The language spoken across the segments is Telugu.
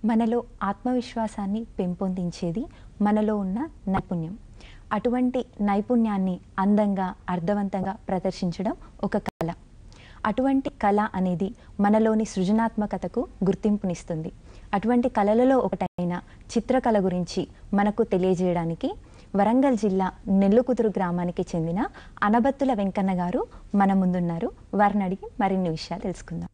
మనలో ఆత్మవిశ్వాసాన్ని పెంపొందించేది మనలో ఉన్న నైపుణ్యం అటువంటి నైపుణ్యాన్ని అందంగా అర్థవంతంగా ప్రదర్శించడం ఒక కళ అటువంటి కళ అనేది మనలోని సృజనాత్మకతకు గుర్తింపునిస్తుంది అటువంటి కళలలో ఒకటైన చిత్రకళ గురించి మనకు తెలియజేయడానికి వరంగల్ జిల్లా నెల్లుకుదురు గ్రామానికి చెందిన అనబత్తుల వెంకన్న గారు మన ముందున్నారు వారిని అడిగి మరిన్ని విషయాలు తెలుసుకుందాం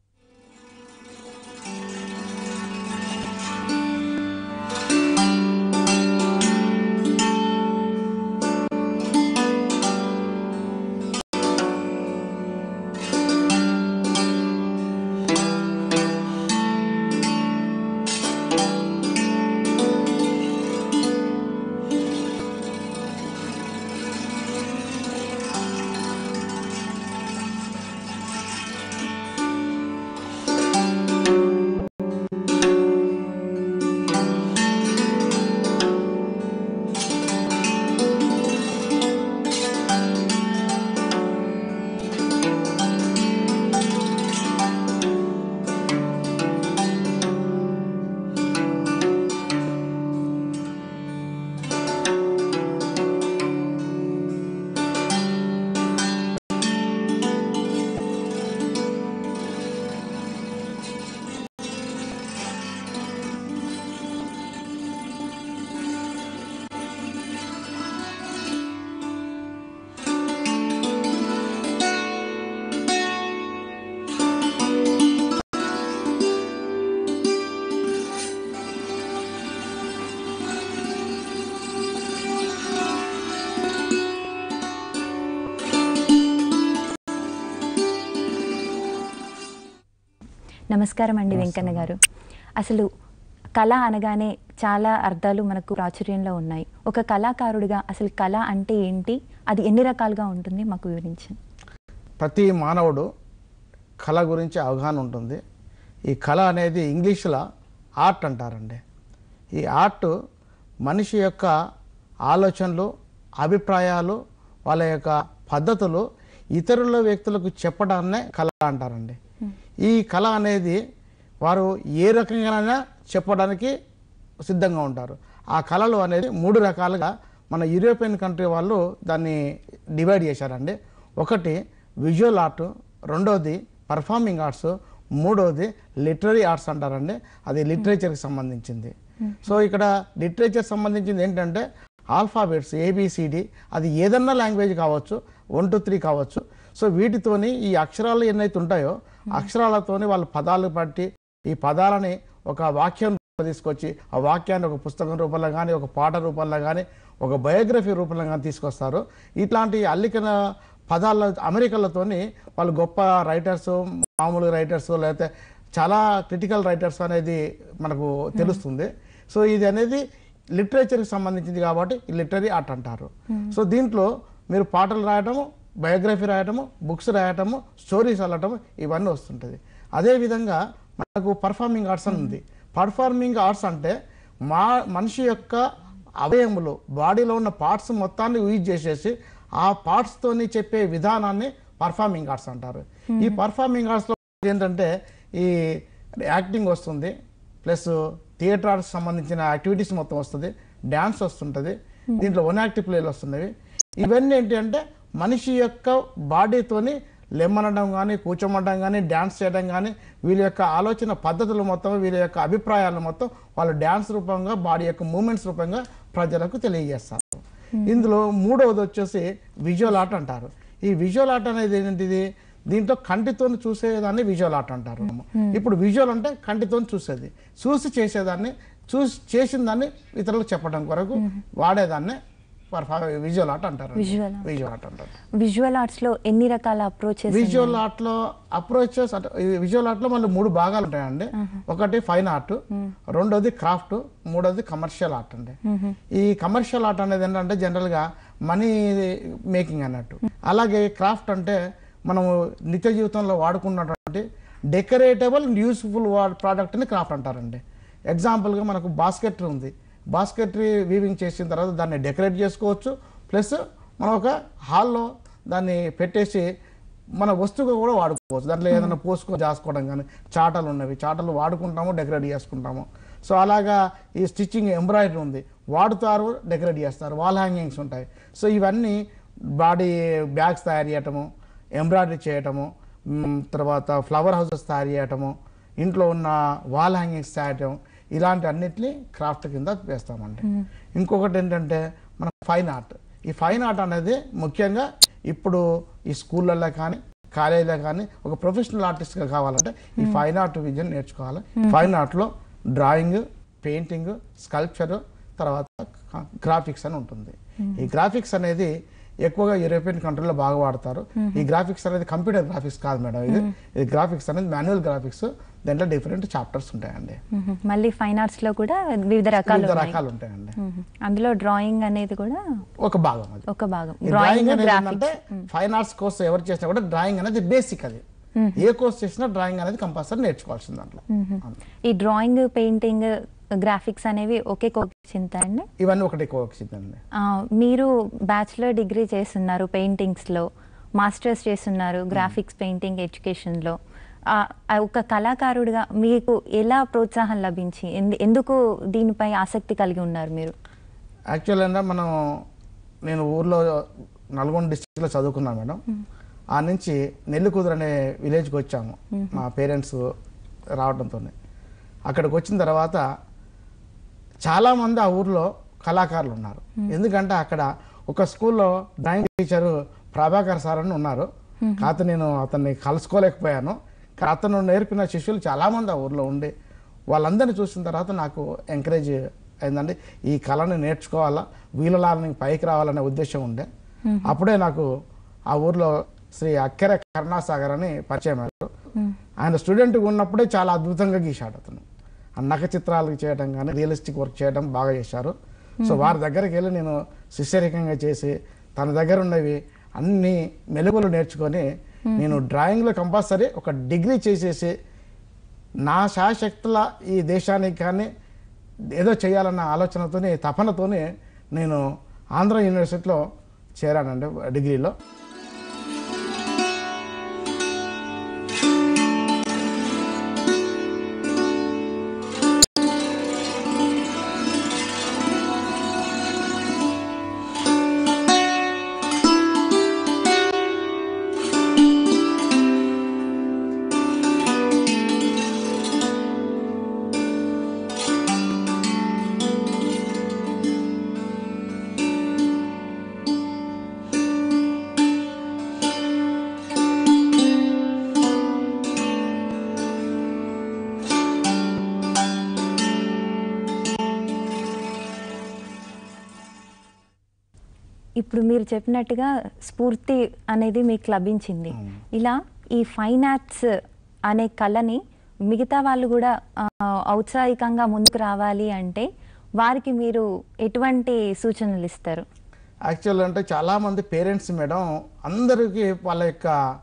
నమస్కారం అండి వెంకన్న గారు అసలు కళ అనగానే చాలా అర్థాలు మనకు ప్రాచుర్యంలో ఉన్నాయి ఒక కళాకారుడిగా అసలు కళ అంటే ఏంటి అది ఎన్ని రకాలుగా ఉంటుంది మాకు వివరించండి ప్రతి మానవుడు కళ గురించి అవగాహన ఉంటుంది ఈ కళ అనేది ఇంగ్లీష్లో ఆర్ట్ అంటారండి ఈ ఆర్ట్ మనిషి యొక్క ఆలోచనలు అభిప్రాయాలు వాళ్ళ యొక్క పద్ధతులు ఇతరుల వ్యక్తులకు చెప్పడాన్నే కళ అంటారండి ఈ కళ అనేది వారు ఏ రకంగానైనా చెప్పడానికి సిద్ధంగా ఉంటారు ఆ కళలు అనేది మూడు రకాలుగా మన యూరోపియన్ కంట్రీ వాళ్ళు దాన్ని డివైడ్ చేశారండి ఒకటి విజువల్ ఆర్ట్ రెండోది పర్ఫార్మింగ్ ఆర్ట్స్ మూడోది లిటరరీ ఆర్ట్స్ అంటారండి అది లిటరేచర్కి సంబంధించింది సో ఇక్కడ లిటరేచర్ సంబంధించింది ఏంటంటే ఆల్ఫాబెట్స్ ఏబిసిడి అది ఏదన్నా లాంగ్వేజ్ కావచ్చు వన్ టూ త్రీ కావచ్చు సో వీటితోని ఈ అక్షరాలు ఎన్నైతే ఉంటాయో అక్షరాలతోని వాళ్ళ పదాలు బట్టి ఈ పదాలని ఒక వాక్యం తీసుకొచ్చి ఆ వాక్యాన్ని ఒక పుస్తకం రూపంలో కానీ ఒక పాట రూపంలో కానీ ఒక బయోగ్రఫీ రూపంలో కానీ తీసుకొస్తారు ఇట్లాంటి అల్లికన పదాల అమెరికలతోని వాళ్ళు గొప్ప రైటర్స్ మామూలు రైటర్స్ లేకపోతే చాలా క్రిటికల్ రైటర్స్ అనేది మనకు తెలుస్తుంది సో ఇది అనేది లిటరేచర్కి సంబంధించింది కాబట్టి లిటరీ ఆర్ట్ అంటారు సో దీంట్లో మీరు పాటలు రాయటము బయోగ్రఫీ రాయటము బుక్స్ రాయటము స్టోరీస్ వెళ్ళటము ఇవన్నీ వస్తుంటుంది అదేవిధంగా మనకు పర్ఫార్మింగ్ ఆర్ట్స్ అని ఉంది పర్ఫార్మింగ్ ఆర్ట్స్ అంటే మా మనిషి యొక్క అవయములు బాడీలో ఉన్న పార్ట్స్ మొత్తాన్ని యూజ్ చేసేసి ఆ parts తోని చెప్పే విధానాన్ని పర్ఫార్మింగ్ ఆర్ట్స్ అంటారు ఈ పర్ఫార్మింగ్ ఆర్ట్స్లో ఏంటంటే ఈ యాక్టింగ్ వస్తుంది ప్లస్ థియేటర్ ఆర్ట్స్ సంబంధించిన యాక్టివిటీస్ మొత్తం వస్తుంది డ్యాన్స్ వస్తుంటుంది దీంట్లో వన్ యాక్టివ్ ప్లేలు వస్తున్నవి ఇవన్నీ ఏంటి అంటే మనిషి యొక్క బాడీతోని లెమ్మనడం కానీ కూర్చోమడం కానీ డ్యాన్స్ చేయడం కానీ వీళ్ళ యొక్క ఆలోచన పద్ధతులు మొత్తం వీళ్ళ యొక్క అభిప్రాయాలు మొత్తం వాళ్ళు డ్యాన్స్ రూపంగా బాడీ యొక్క మూమెంట్స్ రూపంగా ప్రజలకు తెలియజేస్తారు ఇందులో మూడవది వచ్చేసి విజువల్ ఆర్ట్ అంటారు ఈ విజువల్ ఆర్ట్ అనేది ఏంటిది దీంట్లో కంటితో చూసేదాన్ని విజువల్ ఆర్ట్ అంటారు ఇప్పుడు విజువల్ అంటే కంటితో చూసేది చూసి చేసేదాన్ని చూసి చేసిన దాన్ని ఇతరులకు చెప్పడం కొరకు వాడేదాన్ని విజువల్ ఆర్ట్ అంటారు Visual art. విజువల్ ఆర్ట్ అంటారు విజువల్ ఆర్ట్స్ లో ఎన్ని రకాల అప్రోచెస్ విజువల్ ఆర్ట్ లో అప్రోచెస్ విజువల్ ఆర్ట్ లో మళ్ళీ మూడు భాగాలు ఉంటాయండి ఒకటి ఫైన్ ఆర్ట్ రెండోది క్రాఫ్ట్ మూడోది కమర్షియల్ ఆర్ట్ అండి ఈ కమర్షియల్ ఆర్ట్ అనేది ఏంటంటే జనరల్ గా మనీ మేకింగ్ అన్నట్టు అలాగే క్రాఫ్ట్ అంటే మనము నిత్య జీవితంలో వాడుకున్నటువంటి డెకరేటబుల్ యూస్ఫుల్ ప్రోడక్ట్ ని క్రాఫ్ట్ అంటారండి ఎగ్జాంపుల్ గా మనకు బాస్కెట్ ఉంది బాస్కెట్రీ వీవింగ్ చేసిన తర్వాత దాన్ని డెకరేట్ చేసుకోవచ్చు ప్లస్ మనం ఒక హాల్లో దాన్ని పెట్టేసి మన వస్తువుగా కూడా వాడుకోవచ్చు దాంట్లో ఏదైనా పోసుకొని చేసుకోవడం కానీ చాటలు ఉన్నవి చాటలు వాడుకుంటాము డెకరేట్ చేసుకుంటాము సో అలాగా ఈ స్టిచ్చింగ్ ఎంబ్రాయిడరీ ఉంది వాడుతారు డెకరేట్ చేస్తారు వాల్ హ్యాంగింగ్స్ ఉంటాయి సో ఇవన్నీ బాడీ బ్యాగ్స్ తయారు చేయటము ఎంబ్రాయిడరీ చేయటము మ్, తర్వాత ఫ్లవర్ హౌసెస్ తయారు చేయటము ఇంట్లో ఉన్న వాల్ హ్యాంగింగ్స్ చేయటం ఇలాంటి అన్నిటిని క్రాఫ్ట్ కింద వేస్తామండి ఇంకొకటి ఏంటంటే మన ఫైన్ ఆర్ట్ ఈ ఫైన్ ఆర్ట్ అనేది ముఖ్యంగా ఇప్పుడు ఈ స్కూళ్ళల్లో కానీ కాలేజీలో కానీ ఒక ప్రొఫెషనల్ ఆర్టిస్ట్గా కావాలంటే ఈ ఫైన్ ఆర్ట్ విజన్ నేర్చుకోవాలి ఫైన్ ఆర్ట్లో డ్రాయింగ్ పెయింటింగ్ స్కల్ప్చర్ తర్వాత గ్రాఫిక్స్ అని ఉంటుంది ఈ గ్రాఫిక్స్ అనేది ఎక్కువగా యూరోపియన్ కంట్రీలో బాగా వాడతారు ఈ గ్రాఫిక్స్ అనేది కంప్యూటర్ గ్రాఫిక్స్ కాదు మేడం ఇది ఇది గ్రాఫిక్స్ అనేది మాన్యువల్ గ్రాఫిక్స్ దాంట్లో డిఫరెంట్ చాప్టర్స్ ఉంటాయండి మ్మ్. మళ్ళీ ఫైన్ ఆర్ట్స్ లో కూడా వివిధ రకాలు వివిధ ఉన్నాయి రకాలు ఉంటాయండి మ్మ్. అందులో డ్రాయింగ్ అనేది కూడా ఒక భాగం అది ఒక భాగం ఈ డ్రాయింగ్ డ్రాయింగ్ అనేది గ్రాఫిక్స్ ఏంటంటే ఫైన్ ఆర్ట్స్ కోర్స్ ఎవరు చేసినా కూడా డ్రాయింగ్ అనేది బేసిక్ అది ఏ కోర్స్ చేసినా డ్రాయింగ్ అనేది కంపల్సరీ నేర్చుకోవాల్సింది దాంట్లో ఈ డ్రాయింగ్ పెయింటింగ్ గ్రాఫిక్స్ అనేవి ఒకే చింత అండి ఇవన్నీ ఒకటి ఎక్కువ వచ్చిందండి ఆ, మీరు బ్యాచిలర్ డిగ్రీ చేస్తున్నారు పెయింటింగ్స్లో మాస్టర్స్ చేస్తున్నారు గ్రాఫిక్స్ పెయింటింగ్ ఎడ్యుకేషన్లో ఆ, ఆ ఒక కళాకారుడిగా మీకు ఎలా ప్రోత్సాహం లభించి ఎందు- ఎందుకు దీనిపై ఆసక్తి కలిగి ఉన్నారు మీరు యాక్చువల్ అంటే మనం నేను ఊర్లో నల్గొండ డిస్టిక్లో చదువుకున్నాను మేడం ఆ నుంచి నెల్లికూదురు అనే విలేజ్కి వచ్చాము మా పేరెంట్స్ రావడంతో అక్కడికి వచ్చిన తర్వాత చాలామంది ఆ ఊర్లో కళాకారులు ఉన్నారు ఎందుకంటే అక్కడ ఒక స్కూల్లో డ్రాయింగ్ టీచరు ప్రభాకర్ సార్ అని ఉన్నారు కాకపోతే నేను అతన్ని కలుసుకోలేకపోయాను కానీ అతను నేర్పిన శిష్యులు చాలామంది ఆ ఊర్లో ఉండి వాళ్ళందరినీ చూసిన తర్వాత నాకు ఎంకరేజ్ అయిందండి ఈ కళని నేర్చుకోవాలా వీళ్ళలాలని పైకి రావాలనే ఉద్దేశం ఉండే అప్పుడే నాకు ఆ ఊర్లో శ్రీ అక్కెర కరుణాసాగర్ అని పరిచయం అయ్యారు ఆయన స్టూడెంట్గా ఉన్నప్పుడే చాలా అద్భుతంగా గీశాడు అతను ఆ నఖ చిత్రాలు చేయడం కానీ రియలిస్టిక్ వర్క్ చేయడం బాగా చేశారు సో వారి దగ్గరికి వెళ్ళి నేను శిష్యరికంగా చేసి తన దగ్గర ఉన్నవి అన్ని మెలుగులు నేర్చుకొని నేను డ్రాయింగ్లో కంపల్సరీ ఒక డిగ్రీ చేసేసి నా శాశక్తుల ఈ దేశానికి కానీ ఏదో చేయాలన్న ఆలోచనతోని తపనతోని నేను ఆంధ్ర యూనివర్సిటీలో చేరానండి డిగ్రీలో ఇప్పుడు మీరు చెప్పినట్టుగా స్ఫూర్తి అనేది మీకు లభించింది ఇలా ఈ ఫైన్ ఆర్ట్స్ అనే కళని మిగతా వాళ్ళు కూడా ఆ, ఔత్సాహికంగా ముందుకు రావాలి అంటే వారికి మీరు ఎటువంటి సూచనలు ఇస్తారు యాక్చువల్ అంటే చాలామంది పేరెంట్స్ మేడం అందరికీ వాళ్ళ యొక్క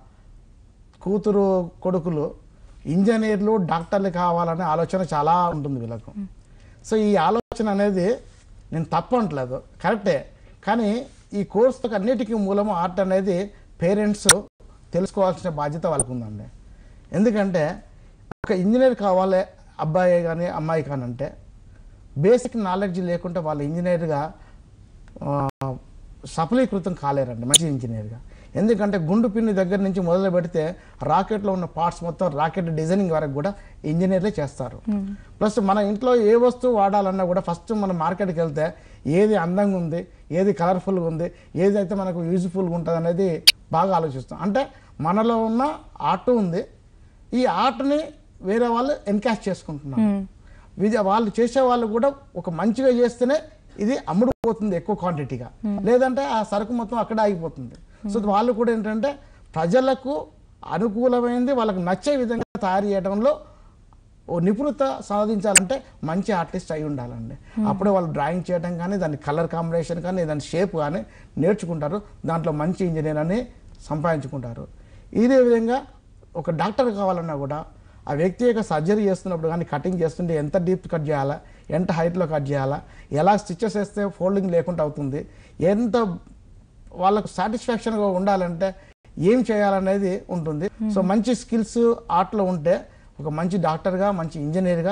కూతురు కొడుకులు ఇంజనీర్లు డాక్టర్లు కావాలనే ఆలోచన చాలా ఉంటుంది వీళ్ళకు సో ఈ ఆలోచన అనేది నేను తప్పట్లేదు కరెక్టే కానీ ఈ కోర్సుకు అన్నిటికీ మూలము ఆర్ట్ అనేది పేరెంట్స్ తెలుసుకోవాల్సిన బాధ్యత వాళ్ళకు ఉందండి ఎందుకంటే ఒక ఇంజనీర్ కావాలి అబ్బాయి కానీ అమ్మాయి కానీ అంటే బేసిక్ నాలెడ్జ్ లేకుంటే వాళ్ళు ఇంజనీర్గా ఆ, సఫలీకృతం కాలేరండి మంచి ఇంజనీర్గా ఎందుకంటే గుండు పిన్ని దగ్గర నుంచి మొదలు పెడితే రాకెట్లో ఉన్న పార్ట్స్ మొత్తం రాకెట్ డిజైనింగ్ వరకు కూడా ఇంజనీర్లే చేస్తారు ప్లస్ మన ఇంట్లో ఏ వస్తువు వాడాలన్నా కూడా ఫస్ట్ మనం మార్కెట్కి వెళ్తే ఏది అందంగా ఉంది ఏది కలర్ఫుల్గా ఉంది ఏదైతే మనకు యూజ్ఫుల్గా ఉంటుంది అనేది బాగా ఆలోచిస్తాం అంటే మనలో ఉన్న ఆర్ట్ ఉంది ఈ ఆర్ట్ని వేరే వాళ్ళు ఎన్కాష్ చేసుకుంటున్నారు విజ వాళ్ళు చేసే వాళ్ళు కూడా ఒక మంచిగా చేస్తేనే ఇది అమ్ముడుపోతుంది ఎక్కువ క్వాంటిటీగా లేదంటే ఆ సరుకు మొత్తం అక్కడ ఆగిపోతుంది సో వాళ్ళు కూడా ఏంటంటే ప్రజలకు అనుకూలమైనది వాళ్ళకి నచ్చే విధంగా తయారు చేయడంలో ఓ నిపుణత సాధించాలంటే మంచి ఆర్టిస్ట్ అయి ఉండాలండి అప్పుడే వాళ్ళు డ్రాయింగ్ చేయడం కానీ దాని కలర్ కాంబినేషన్ కానీ దాని షేప్ కానీ నేర్చుకుంటారు దాంట్లో మంచి ఇంజనీర్ అని సంపాదించుకుంటారు ఇదే విధంగా ఒక డాక్టర్ కావాలన్నా కూడా ఆ వ్యక్తి యొక్క సర్జరీ చేస్తున్నప్పుడు కానీ కటింగ్ చేస్తుంటే ఎంత డీప్ కట్ చేయాలా ఎంత హైట్లో కట్ చేయాలా ఎలా స్టిచెస్ వేస్తే ఫోల్డింగ్ లేకుండా అవుతుంది ఎంత వాళ్ళకు సాటిస్ఫాక్షన్గా ఉండాలంటే ఏం చేయాలనేది ఉంటుంది సో మంచి స్కిల్స్ ఆర్ట్లో ఉంటే ఒక మంచి డాక్టర్గా మంచి ఇంజనీర్గా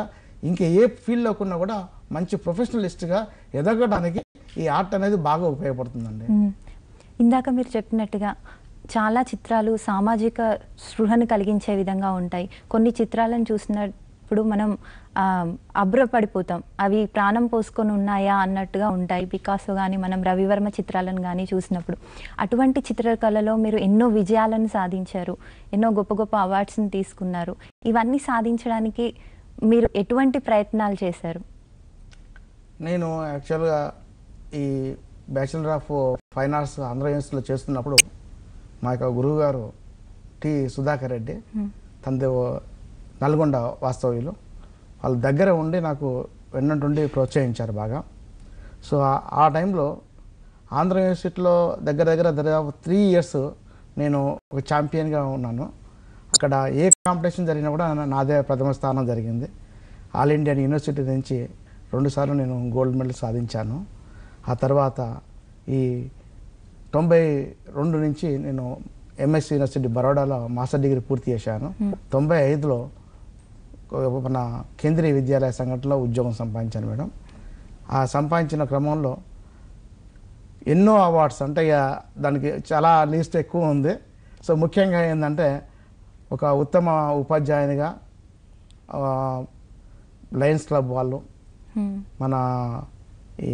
ఇంకా ఏ ఫీల్డ్లోకి ఉన్నా కూడా మంచి ప్రొఫెషనలిస్ట్గా ఎదగడానికి ఈ ఆర్ట్ అనేది బాగా ఉపయోగపడుతుందండి మ్మ్. ఇందాక మీరు చెప్పినట్టుగా చాలా చిత్రాలు సామాజిక స్పృహను కలిగించే విధంగా ఉంటాయి కొన్ని చిత్రాలను చూసినప్పుడు మనం ఆ, అభ్రపడిపోతాం అవి ప్రాణం పోసుకొని ఉన్నాయా అన్నట్టుగా ఉంటాయి పికాసో కానీ మనం రవివర్మ చిత్రాలను కానీ చూసినప్పుడు అటువంటి చిత్రకళలో మీరు ఎన్నో విజయాలను సాధించారు ఎన్నో గొప్ప గొప్ప అవార్డ్స్ని తీసుకున్నారు ఇవన్నీ సాధించడానికి మీరు ఎటువంటి ప్రయత్నాలు చేశారు నేను యాక్చువల్గా ఈ bachelor of fine arts Andhra యూనివర్సిటీలో చేస్తున్నప్పుడు మా యొక్క గురువు గారు టి సుధాకర్ రెడ్డి మ్మ్. తంది నల్గొండ వాస్తవ్యులు వాళ్ళ దగ్గర ఉండి నాకు వెన్నంటుండి ప్రోత్సహించారు బాగా సో ఆ- ఆ టైంలో ఆంధ్ర యూనివర్సిటీలో దగ్గర దగ్గర దాదాపు త్రీ ఇయర్స్ నేను ఒక ఛాంపియన్గా ఉన్నాను అక్కడ ఏ కాంపిటీషన్ జరిగినా కూడా నా- నాదే ప్రథమ స్థానం జరిగింది ఆల్ ఇండియన్ యూనివర్సిటీ నుంచి రెండుసార్లు నేను గోల్డ్ మెడల్ సాధించాను ఆ తర్వాత ఈ తొంభై రెండు నుంచి నేను ఎంఎస్ యూనివర్సిటీ బరోడాలో మాస్టర్ డిగ్రీ పూర్తి చేశాను తొంభై ఐదులో మన కేంద్రీయ విద్యాలయ సంఘటనలో ఉద్యోగం సంపాదించాను మేడం ఆ సంపాదించిన క్రమంలో ఎన్నో అవార్డ్స్ అంటే ఇక దానికి చాలా లిస్ట్ ఎక్కువ ఉంది సో ముఖ్యంగా ఏంటంటే ఒక ఉత్తమ ఉపాధ్యాయునిగా ఆ, లయన్స్ క్లబ్ వాళ్ళు మ్మ్. మన ఈ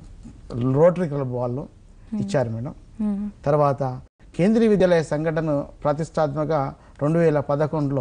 రోటరీ క్లబ్ వాళ్ళు ఇచ్చారు మేడం మ్మ్. తర్వాత కేంద్రీయ విద్యాలయ సంఘటన ప్రతిష్టాత్మక రెండు వేల పదకొండులో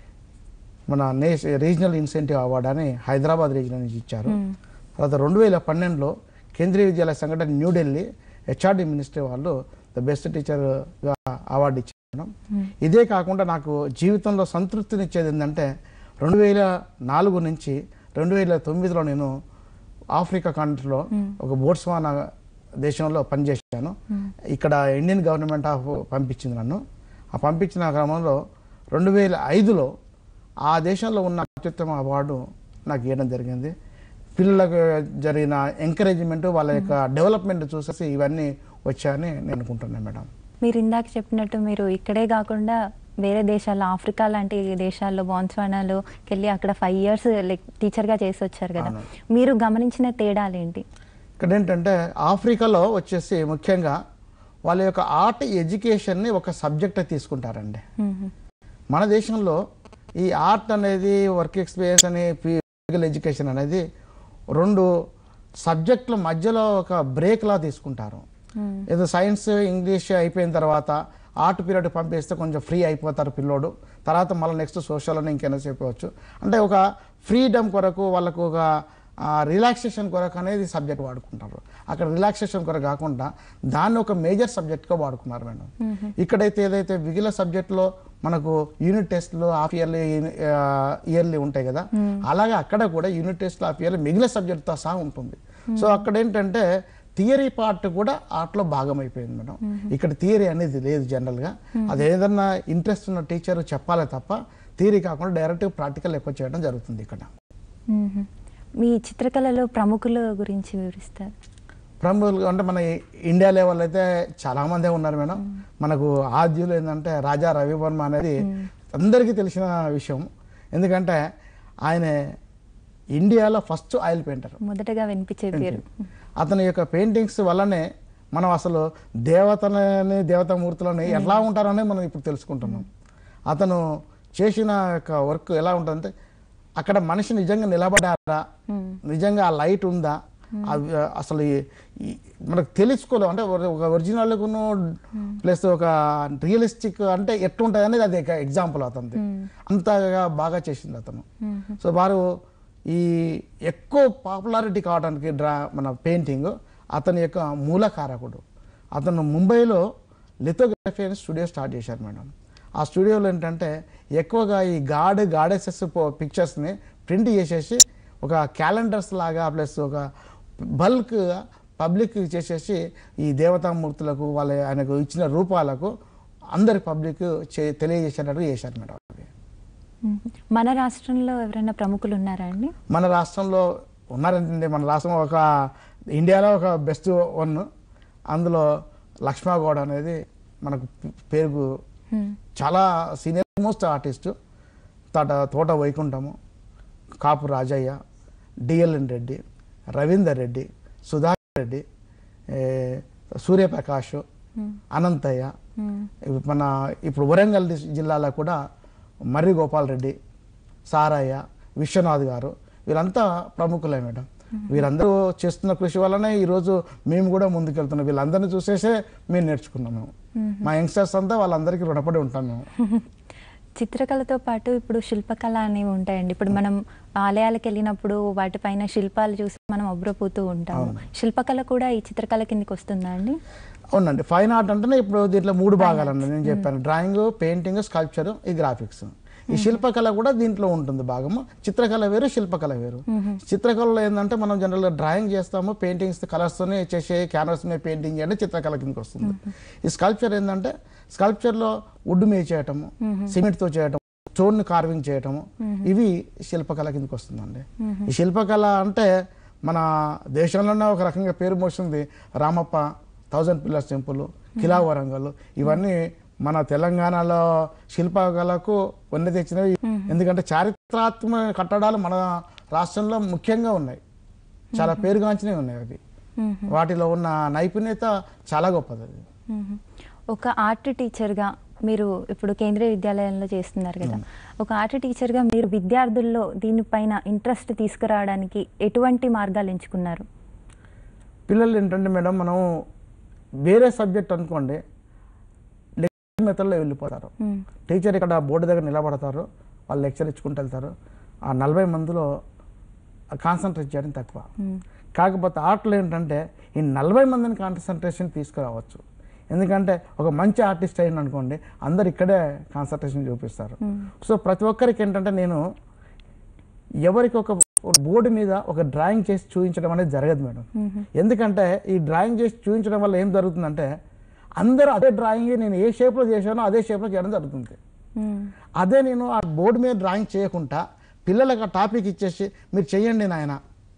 మన నేష రీజనల్ ఇన్సెంటివ్ అవార్డు అని హైదరాబాద్ రీజనల్ నుంచి ఇచ్చారు మ్మ్. తర్వాత రెండు వేల పన్నెండులో కేంద్రీయ విద్యాలయ సంఘటన న్యూఢిల్లీ హెచ్ఆర్డి మినిస్ట్రీ వాళ్ళు ద బెస్ట్ టీచర్గా అవార్డు ఇచ్చారు మేడం. మ్మ్. ఇదే కాకుండా నాకు జీవితంలో సంతృప్తినిచ్చేది ఏంటంటే రెండు వేల నాలుగు నుంచి రెండు వేల తొమ్మిదిలో నేను ఆఫ్రికా కంట్రీలో ఒక బోట్స్వానా దేశంలో పనిచేశాను ఇక్కడ ఇండియన్ గవర్నమెంట్ ఆఫ్ పంపించింది నన్ను ఆ పంపించిన క్రమంలో రెండు వేల ఐదులో ఆ దేశంలో ఉన్న అత్యుత్తమ అవార్డు నాకు ఇవ్వడం జరిగింది పిల్లలకు జరిగిన ఎంకరేజ్మెంట్ వాళ్ళ యొక్క డెవలప్మెంట్ చూసేసి ఇవన్నీ వచ్చాయని నేను అనుకుంటున్నాను మేడం మీరు ఇందాక చెప్పినట్టు మీరు ఇక్కడే కాకుండా వేరే దేశాల్లో ఆఫ్రికా లాంటి దేశాల్లో బాన్స్వానాలోకి వెళ్ళి అక్కడ ఫైవ్ ఇయర్స్ లైక్ టీచర్గా చేసి వచ్చారు కదా అవును. మీరు గమనించిన తేడాలు ఏంటి ఇక్కడ ఏంటంటే ఆఫ్రికాలో వచ్చేసి ముఖ్యంగా వాళ్ళ యొక్క ఆర్ట్ ఎడ్యుకేషన్ని ఒక సబ్జెక్ట్ తీసుకుంటారండి మ్మ్. మన దేశంలో ఈ ఆర్ట్ అనేది వర్క్ ఎక్స్పీరియన్స్ అని ఫిజికల్ ఎడ్యుకేషన్ అనేది రెండు సబ్జెక్టుల మధ్యలో ఒక బ్రేక్లా తీసుకుంటారు మ్మ్. ఏదో సైన్స్ ఇంగ్లీష్ అయిపోయిన తర్వాత ఆర్ట్ పీరియడ్ పంపిస్తే కొంచెం ఫ్రీ అయిపోతారు పిల్లోడు తర్వాత మళ్ళీ నెక్స్ట్ సోషల్ అని ఇంకైనా చెప్పవచ్చు అంటే ఒక ఫ్రీడమ్ కొరకు వాళ్ళకు ఒక రిలాక్సేషన్ కొరకు అనేది సబ్జెక్ట్ వాడుకుంటారు అక్కడ రిలాక్సేషన్ కొరకు కాకుండా దాన్ని ఒక మేజర్ సబ్జెక్ట్గా వాడుకున్నారు మేడం ఇక్కడైతే ఏదైతే మిగిలిన సబ్జెక్ట్లో మనకు యూనిట్ టెస్ట్లు హాఫ్ ఇయర్లీ ఇయర్లీ ఉంటాయి కదా అలాగే అక్కడ కూడా యూనిట్ టెస్ట్లు హాఫ్ ఇయర్లీ మిగిలిన సబ్జెక్ట్తో సహా ఉంటుంది సో అక్కడ ఏంటంటే థియరీ పార్ట్ కూడా ఆర్ట్లో భాగం అయిపోయింది మేడం ఇక్కడ థియరీ అనేది లేదు జనరల్గా అది ఏదన్నా ఇంట్రెస్ట్ ఉన్న టీచర్ చెప్పాలి తప్ప థియరీ కాకుండా డైరెక్ట్ ప్రాక్టికల్ ఎక్కువ చేయడం జరుగుతుంది ఇక్కడ మ్మ్. మీ చిత్రకళలో ప్రముఖుల గురించి వివరిస్తారు ప్రముఖులు అంటే మన ఇండియా లెవెల్ అయితే చాలా మందే ఉన్నారు మేడం మనకు ఆద్యులు ఏంటంటే రాజా రవివర్మ అనేది అందరికీ తెలిసిన విషయం ఎందుకంటే ఆయన ఇండియాలో ఫస్ట్ ఆయిల్ పెయింటర్ మొదటగా వినిపించే పేరు అతని యొక్క పెయింటింగ్స్ వల్లనే మనం అసలు దేవతలని దేవతామూర్తులని ఎట్లా ఉంటారని మనం ఇప్పుడు తెలుసుకుంటున్నాం అతను చేసిన యొక్క వర్క్ ఎలా ఉంటుందంటే అక్కడ మనిషి నిజంగా నిలబడారా మ్మ్. నిజంగా ఆ లైట్ ఉందా అవి అసలు ఈ- ఈ- మనకు తెలుసుకోలేం అంటే ఒక- ఒక ఒరిజినల్కును ప్లస్ ఒక రియలిస్టిక్ అంటే ఎట్లుంటుంది అనేది అది ఎగ్జాంపుల్ అతనిది అంతగా బాగా చేసింది అతను మ్మ్. సో వారు ఈ ఎక్కువ పాపులారిటీ కావడానికి డ్రా మన పెయింటింగ్ అతని యొక్క మూలకారకుడు అతను ముంబైలో లిథోగ్రఫీ అనే స్టూడియో స్టార్ట్ చేశారు మేడం ఆ స్టూడియోలో ఏంటంటే ఎక్కువగా ఈ గాడ్ గాడెసెస్ పిక్చర్స్ని ప్రింట్ చేసేసి ఒక క్యాలెండర్స్ లాగా ప్లస్ ఒక బల్క్ పబ్లిక్ చేసేసి ఈ దేవతామూర్తులకు వాళ్ళ ఆయనకు ఇచ్చిన రూపాలకు అందరి పబ్లిక్ చే తెలియజేసేటట్టు చేశారు మేడం అవి మ్మ్. మన రాష్ట్రంలో ఎవరైనా ప్రముఖులు ఉన్నారా అండి మన రాష్ట్రంలో ఉన్నారంటే మన రాష్ట్రం ఒక ఇండియాలో ఒక బెస్ట్ వన్ అందులో లక్ష్మా గౌడ్ అనేది మనకు పేరుకు మ్మ్. చాలా సీనియర్ మోస్ట్ ఆర్టిస్ట్ తోట తోట వైకుంఠము కాపు రాజయ్య డిఎల్ఎన్ రెడ్డి రవీందర్ రెడ్డి సుధాకర్ రెడ్డి ఏ, సూర్యప్రకాష్ అనంతయ్య మ్మ్. ఇవి మన ఇప్పుడు వరంగల్ డిస్- జిల్లాలో కూడా మర్రి గోపాల్ రెడ్డి సారయ్య విశ్వనాథ్ గారు వీళ్ళంతా ప్రముఖులే మేడం వీరందరూ చేస్తున్న కృషి వల్లనే ఈరోజు మేము కూడా ముందుకెళ్తున్నాం వీళ్ళందరినీ చూసేసే మేము నేర్చుకున్నాం మేము మా యంగ్స్టర్స్ అంతా వాళ్ళందరికీ రుణపడి ఉంటాం మేము చిత్రకళతో పాటు ఇప్పుడు శిల్పకళ అనేవి ఉంటాయండి ఇప్పుడు మనం ఆలయాలకు వెళ్ళినప్పుడు వాటిపైన శిల్పాలు చూసి మనం అబ్రపోతూ ఉంటాము శిల్పకళ కూడా ఈ చిత్రకళ కిందకి వస్తుందా అండి అవునండి ఫైన్ ఆర్ట్ అంటేనే ఇప్పుడు దీంట్లో మూడు భాగాలండి నేను చెప్పాను డ్రాయింగ్ పెయింటింగ్ స్కల్ప్చర్ ఈ గ్రాఫిక్స్ ఈ శిల్పకళ కూడా దీంట్లో ఉంటుంది భాగము చిత్రకళ వేరు శిల్పకళ వేరు చిత్రకళలో ఏంటంటే మనం జనరల్గా డ్రాయింగ్ చేస్తాము పెయింటింగ్స్ కలర్స్తోనే చేసే క్యాన్వాస్ మీద పెయింటింగ్ చేయడం చిత్రకళ కిందకి వస్తుంది ఈ స్కల్ప్చర్ ఏంటంటే స్కల్ప్చర్లో వుడ్ మీద చేయటము సిమెంట్తో చేయటం స్టోన్ కార్వింగ్ చేయటము ఇవి శిల్పకళ కిందకి వస్తుందండి ఈ శిల్పకళ అంటే మన దేశంలోనే ఒక రకంగా పేరు మోస్తుంది రామప్ప థౌజండ్ పిల్లర్స్ టెంపుల్ కిలా వరంగల్ ఇవన్నీ మన తెలంగాణలో శిల్పకళకు వన్నె తెచ్చినవి ఎందుకంటే చారిత్రాత్మక కట్టడాలు మన రాష్ట్రంలో ముఖ్యంగా ఉన్నాయి చాలా పేరుగాంచినవి ఉన్నాయి అవి మ్మ్. వాటిలో ఉన్న నైపుణ్యత చాలా గొప్పది అది మ్మ్. ఒక ఆర్ట్ టీచర్గా మీరు ఇప్పుడు కేంద్రీయ విద్యాలయంలో చేస్తున్నారు కదా ఒక ఆర్ట్ టీచర్గా మీరు విద్యార్థుల్లో దీనిపైన ఇంట్రెస్ట్ తీసుకురావడానికి ఎటువంటి మార్గాలు ఎంచుకున్నారు పిల్లలు ఏంటంటే మేడం మనం వేరే సబ్జెక్ట్ అనుకోండి లెక్చర్ మెథడ్లో వెళ్ళిపోతారు మ్మ్. టీచర్ ఇక్కడ బోర్డు దగ్గర నిలబడతారు వాళ్ళు లెక్చర్ ఇచ్చుకుంటూ వెళ్తారు ఆ నలభై మందిలో కాన్సన్ట్రేట్ చేయడం తక్కువ మ్మ్. కాకపోతే ఆర్ట్లో ఏంటంటే ఈ నలభై మందిని కాన్సన్ట్రేషన్ తీసుకురావచ్చు ఎందుకంటే ఒక మంచి ఆర్టిస్ట్ అయిన అనుకోండి అందరు ఇక్కడే కాన్సన్ట్రేషన్ చూపిస్తారు సో ప్రతి ఒక్కరికి ఏంటంటే నేను ఎవరికి ఒక బోర్డు మీద ఒక డ్రాయింగ్ చేసి చూపించడం అనేది జరగదు మేడం ఎందుకంటే ఈ డ్రాయింగ్ చేసి చూపించడం వల్ల ఏం జరుగుతుందంటే అందరూ అదే డ్రాయింగ్ నేను ఏ షేప్లో చేశానో అదే షేప్లో చేయడం జరుగుతుంది మ్మ్. అదే నేను ఆ బోర్డు మీద డ్రాయింగ్ చేయకుండా పిల్లలకు ఆ టాపిక్ ఇచ్చేసి మీరు చెయ్యండి నాయన